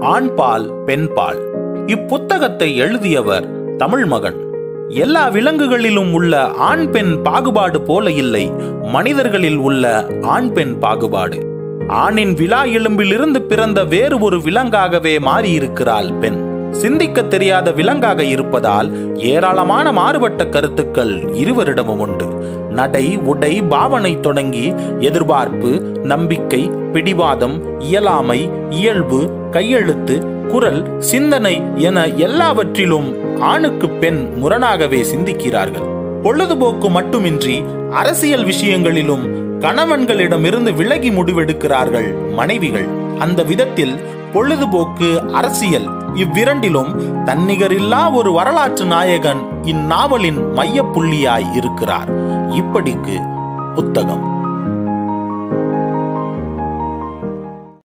ஆண்பால் பெண்பால் இப்புத்தகத்தை எழுதியவர் தமிழ் மகன் எல்லா விலங்குகளிலும் உள்ள ஆண் பெண் பாகுபாடு போல இல்லை மனிதர்களில் உள்ள ஆண் பெண் பாகுபாடு ஆணின் விழா எலும்பிலிருந்து பிறந்த வேறு ஒரு விலங்காகவே மாறியிருக்கிறாள் பெண் சிந்திக்க தெரியாத விலங்காக இருப்பதால் ஏராளமான மாறுபட்ட கருத்துக்கள் இருவரிடமும் உண்டு நடை உடை பாவனை தொடங்கி எதிர்பார்ப்பு நம்பிக்கை பிடிவாதம் இயலாமை இயல்பு கையெழுத்து குரல் சிந்தனை என எல்லாவற்றிலும் ஆணுக்கு பெண் முரணாகவே சிந்திக்கிறார்கள் பொழுதுபோக்கு மட்டுமின்றி அரசியல் விஷயங்களிலும் கணவன்களிடமிருந்து விலகி முடிவெடுக்கிறார்கள் மனைவிகள் அந்த விதத்தில் பொழுதுபோக்கு அரசியல் இவ்விரண்டிலும் தன்னிகரில்லா ஒரு வரலாற்று நாயகன் இந்நாவலின் மையப்புள்ளியாய் இருக்கிறார் இப்படிக்கு புத்தகம்